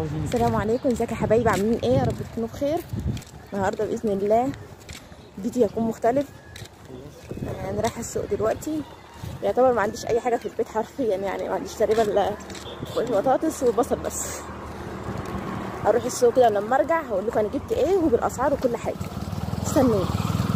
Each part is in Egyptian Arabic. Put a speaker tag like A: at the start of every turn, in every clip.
A: السلام عليكم ازيك يا حبايبي عاملين ايه يا رب تكونوا بخير النهارده باذن الله فيديو هيكون مختلف انا رايحه السوق دلوقتي يعتبر ما عنديش اي حاجه في البيت حرفيا يعني ما عنديش تقريبا الا بطاطس وبصل بس اروح السوق كده لما ارجع هقول لكم انا جبت ايه وبالاسعار وكل حاجه استنوني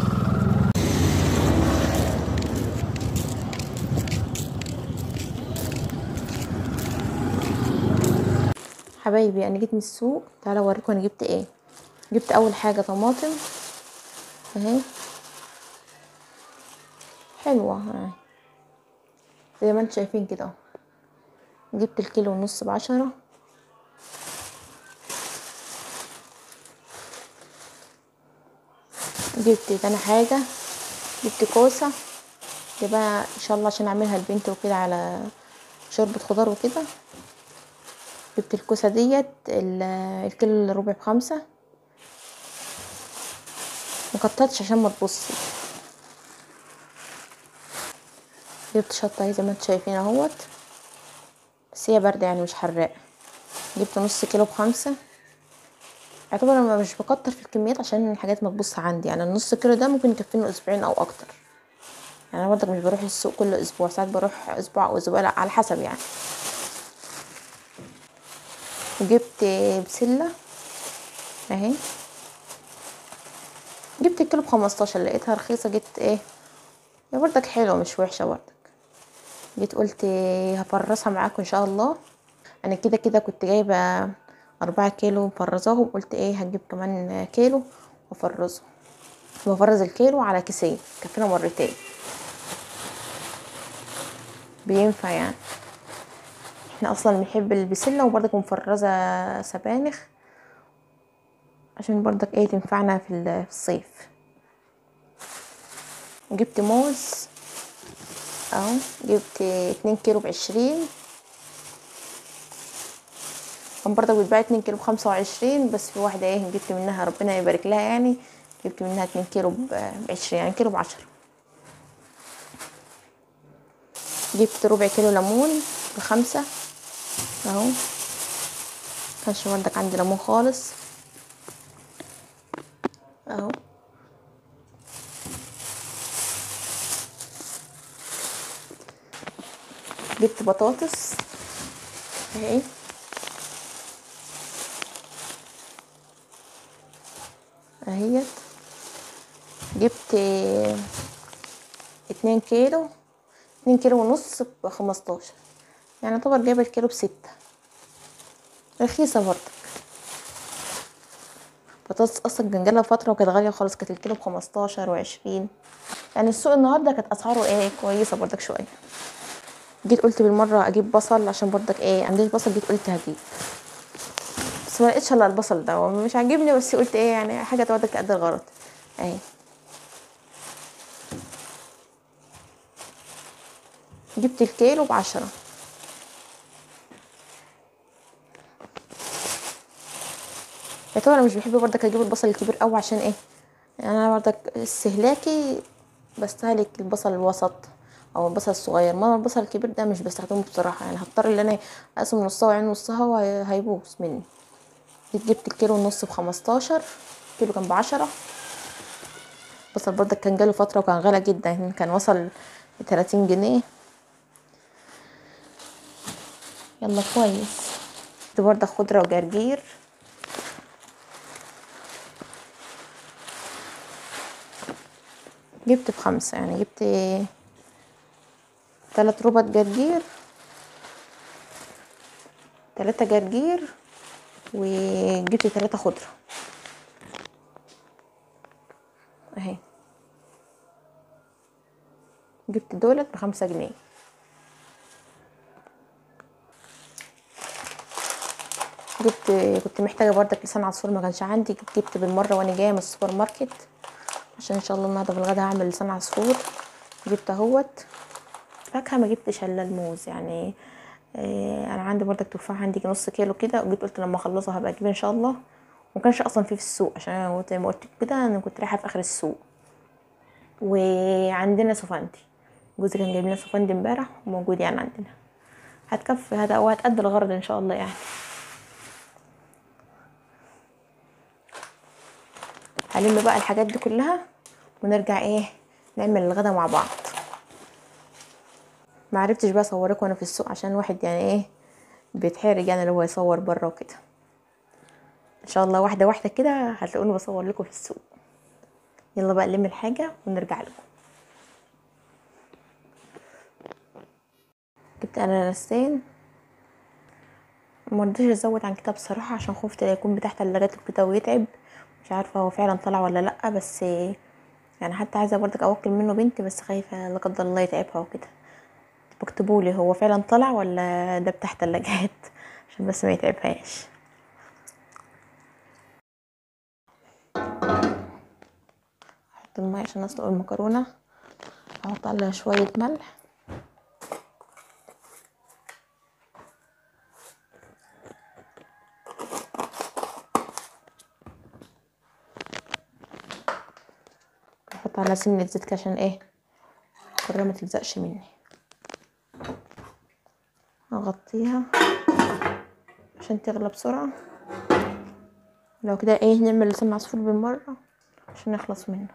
A: حبايبي انا جيت من السوق تعالوا اوريكم انا جبت ايه جبت اول حاجه طماطم اهي حلوه اهي زي ما انتم شايفين كده اهو جبت الكيلو ونص بعشرة جبت تاني حاجة جبت كوسة دي بقى ان شاء الله عشان اعملها البنت وكده على شوربة خضار وكده جبت الكوسة ديت الكيلو الا ربع بخمسة مكترتش عشان ما تبصي جبت شطة اهي زي ما انتم شايفين اهوت بس هي باردة يعني مش حراقة جبت نص كيلو بخمسة اعتبر انا مش بكتر في الكميات عشان الحاجات ما تبص عندي يعني النص كيلو ده ممكن يكفيني اسبوعين او اكتر يعني انا برضك مش بروح السوق كل اسبوع ساعات بروح اسبوع او اسبوع لا على حسب يعني وجبت بسلة اهي جبت الكيلو بخمستاشر لقيتها رخيصة جبت ايه يا برضك حلوة مش وحشة برضك جيت قلت هفرزها معاكم ان شاء الله انا كده كده كنت جايبة أربعة كيلو مفرزاهم قلت ايه هجيب كمان كيلو وافرزه بفرز الكيلو على كيسين كفينا مرتين بينفع يعني احنا اصلا بنحب البسله وبرضك مفرزه سبانخ عشان برضك ايه تنفعنا في الصيف جبت موز اهو جبت اتنين كيلو بعشرين كان برضك بتباع اتنين كيلو بخمسة وعشرين بس في واحدة ايه جبت منها ربنا يبارك لها يعني جبت منها اتنين كيلو بعشرين يعني كيلو بعشرة جبت ربع كيلو ليمون بخمسة اهو كانش بردك عندي ليمون خالص اهو جبت بطاطس اهي اهيت جبت اتنين كيلو اتنين كيلو ونص بخمستاشر يعني يعتبر جايبه الكيلو بستة رخيصة برضك بطاطس اصلا كان جالها فترة وكانت غالية خالص كانت الكيلو بخمستاشر وعشرين يعني السوق النهاردة كانت اسعاره ايه كويسة برضك شوية جيت قلت بالمرة اجيب بصل عشان برضك ايه عنديش بصل جيت قلت هجيب بس ما لقيتش الا البصل ده مش عاجبني بس قلت ايه يعني حاجة برضك قد الغرض اهي جبت الكيلو بعشرة يعتبر انا مش بحب برضك اجيب البصل الكبير قوي عشان ايه يعني انا برضك استهلاكي بستهلك البصل الوسط او البصل الصغير ما البصل الكبير ده مش بستخدمه بصراحه يعني هضطر ان انا اقسم نصها وعين نصها وهيبوظ مني جبت الكيلو ونص بخمستاشر كيلو كان بعشرة البصل برضك كان جاله فتره وكان غالي جدا كان وصل لتلاتين جنيه يلا كويس جبت برضك خضره وجرجير جبت بخمسة يعني جبت تلات ربط جرجير تلاتة جرجير وجبت تلاتة خضرة اهي جبت دولت بخمسة جنيه جبت كنت محتاجة بردك لسان عصفور ما كانش عندي جبت بالمرة وانا جاية من السوبر ماركت عشان ان شاء الله النهارده في الغدا هعمل لسان عصفور جبت اهوت فاكهه ما جبتش الا الموز يعني آه انا عندي برضك تفاح عندي نص كيلو كده وجيت قلت لما اخلصه هبقى اجيب ان شاء الله ومكانش اصلا فيه في السوق عشان انا زي ما قلت كده انا كنت رايحه في اخر السوق وعندنا سفندي جوزي كان جايب لنا سفندي امبارح وموجود يعني عندنا هتكفي هذا او هتأدي الغرض ان شاء الله يعني هلم بقى الحاجات دي كلها ونرجع ايه نعمل الغدا مع بعض ما عرفتش بقى اصوركم وانا في السوق عشان واحد يعني ايه بيتحرج يعني اللي هو يصور بره وكده ان شاء الله واحده واحده كده هتلاقوني بصور لكم في السوق يلا بقى نلم الحاجه ونرجع لكم جبت اناناسين مرضيش ازود عن كده بصراحه عشان خفت لا يكون بتاع تلاجات وكده ويتعب مش عارفه هو فعلا طلع ولا لا بس يعني حتى عايزه برضك اوكل منه بنتي بس خايفه لا قدر الله يتعبها وكده اكتبوا لي هو فعلا طلع ولا ده بتاع تلاجات عشان بس ما يتعبهاش احط الميه عشان اسلق المكرونه احط عليها شويه ملح احط عليها سنه زيت كده عشان ايه المكرونه ما تلزقش مني اغطيها عشان تغلى بسرعه لو كده ايه نعمل لسان عصفور بالمره عشان نخلص منه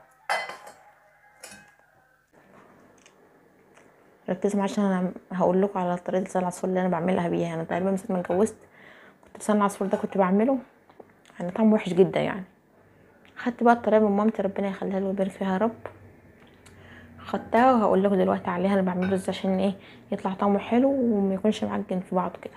A: ركزوا معايا عشان انا هقول لكم على طريقه لسان العصفور اللي انا بعملها بيها انا تقريبا من ساعه ما اتجوزت كنت لسان العصفور ده كنت بعمله يعني طعمه وحش جدا يعني خدت بقى الطريقه من مامتي ربنا يخليها له ويبارك فيها يا رب خدتها وهقول لكم دلوقتي عليها انا بعمله ازاي عشان ايه يطلع طعمه حلو وما يكونش معجن في بعضه كده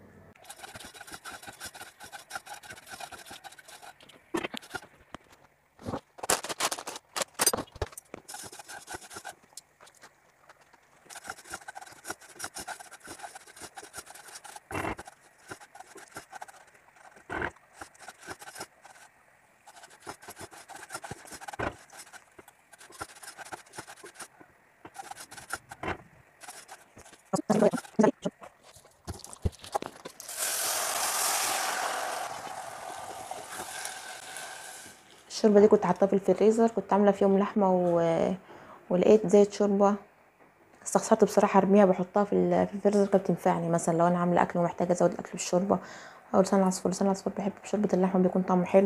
A: الشوربه دي كنت حاطاها في الفريزر كنت عامله فيهم لحمه و... ولقيت زيت شوربه استخسرت بصراحه ارميها بحطها في ال- في الفريزر كانت تنفعني مثلا لو انا عامله اكل ومحتاجه ازود الاكل بالشوربه او لسان العصفور لسان العصفور بحب بشوربه اللحمه بيكون طعمه حلو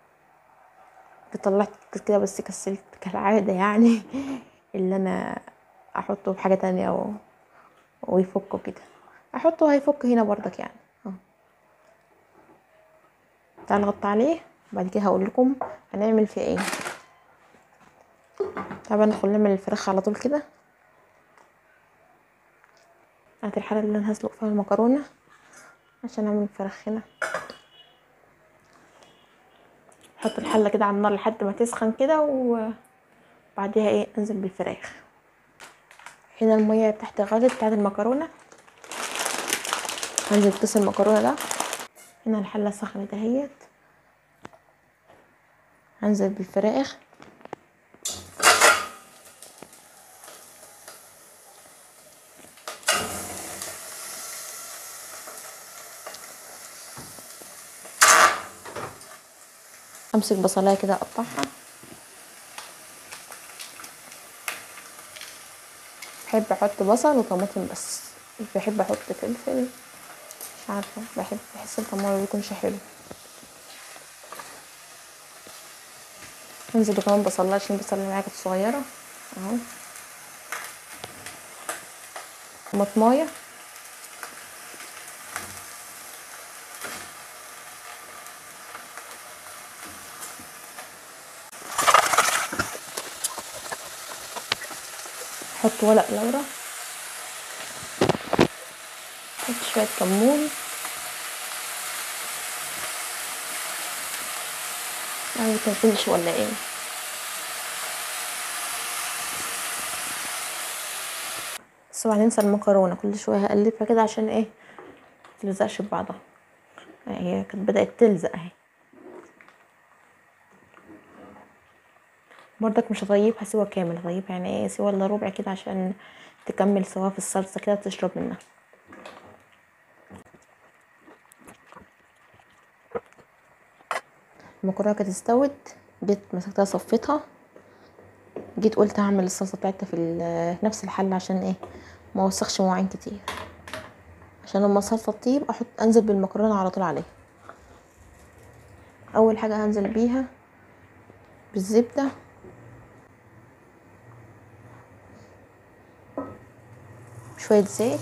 A: طلعت كده بس كسلت كالعاده يعني اللي انا احطه في حاجه تانية و... ويفكه كده احطه هيفك هنا برضك يعني اه تعال نغطي عليه بعد كده هقول لكم هنعمل فيه ايه طبعا ندخل نعمل الفراخ على طول كده هات الحله اللي انا هسلق فيها المكرونه عشان اعمل الفراخ هنا احط الحله كده على النار لحد ما تسخن كده وبعديها ايه انزل بالفراخ هنا الميه بتاعتي غلت بتاعت المكرونه هنزل بطس المكرونه ده هنا الحله سخنت اهيت هنزل بالفراخ امسك بصلايه كده اقطعها بحب احط بصل وطماطم بس مش بحب احط فلفل مش عارفه بحب بحس الطعم ما بيكونش حلو انزل كمان بصلايه عشان بصلايه معايا كانت صغيره اهو طماطمايه احط ورق لورا احط شويه كمون ما بتنزلش ولا ايه بس اوعى ننسى المكرونه كل شويه هقلبها كده عشان ايه متلزقش ببعضها هي كانت بدات تلزق اهي برضك مش هطيبها سوا كامل هطيبها يعني ايه سوا الا ربع كده عشان تكمل سوا في الصلصه كده تشرب منها المكرونه كانت استوت جيت مسكتها صفيتها جيت قلت هعمل الصلصه بتاعتها في ال- نفس الحله عشان ايه ما اوسخش مواعين كتير عشان لما الصلصه تطيب احط انزل بالمكرونه على طول عليها اول حاجه هنزل بيها بالزبدة شوية زيت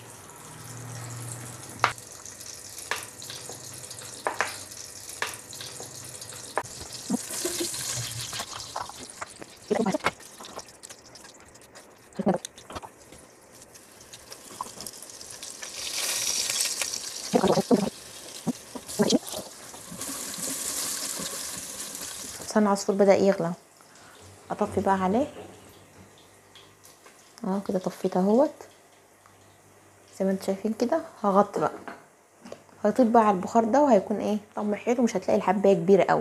A: لسان العصفور بدأ يغلى اطفي بقى عليه اهو كده طفيت اهوت زي ما انتم شايفين كده هغطي بقى هيطيب بقى على البخار ده وهيكون ايه طعمه حلو مش هتلاقي الحبايه كبيره قوي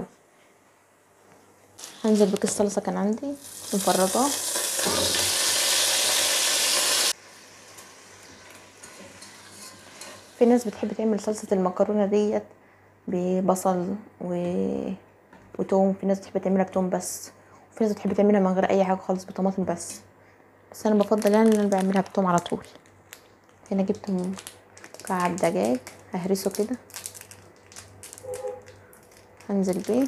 A: هنزل بكيس الصلصه كان عندي مفرغاه في ناس بتحب تعمل صلصه المكرونه ديت ببصل و... وتوم في ناس بتحب تعملها بتوم بس وفي ناس بتحب تعملها من غير اي حاجه خالص بطماطم بس بس انا بفضل يعني ان انا بعملها بتوم على طول هنا جبت مكعب دجاج ههرسه كده هنزل بيه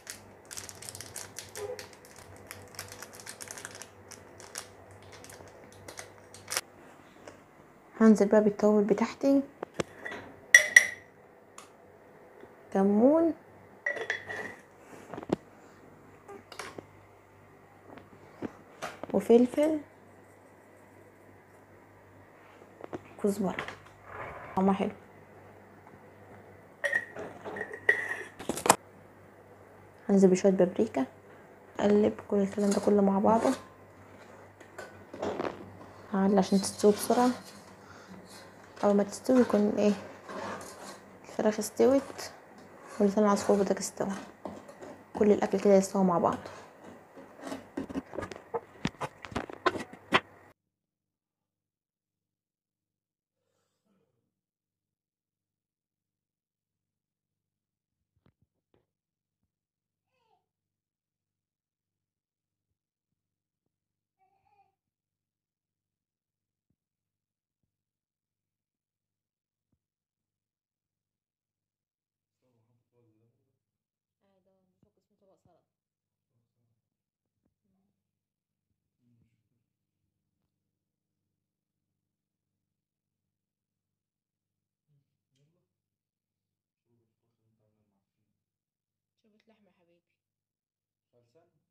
A: هنزل بقى بالتوابل بتاعتي كمون وفلفل كزبرة طعمها حلو هنزل بشوية بابريكا اقلب كل الكلام ده كله مع بعضه هعلي عشان تستوي بسرعة اول ما تستوي يكون ايه الفراخ استوت ولسان العصفور بدك استوى كل الاكل كده يستوى مع بعض شوربة لحمة يا حبيبي
B: خلصان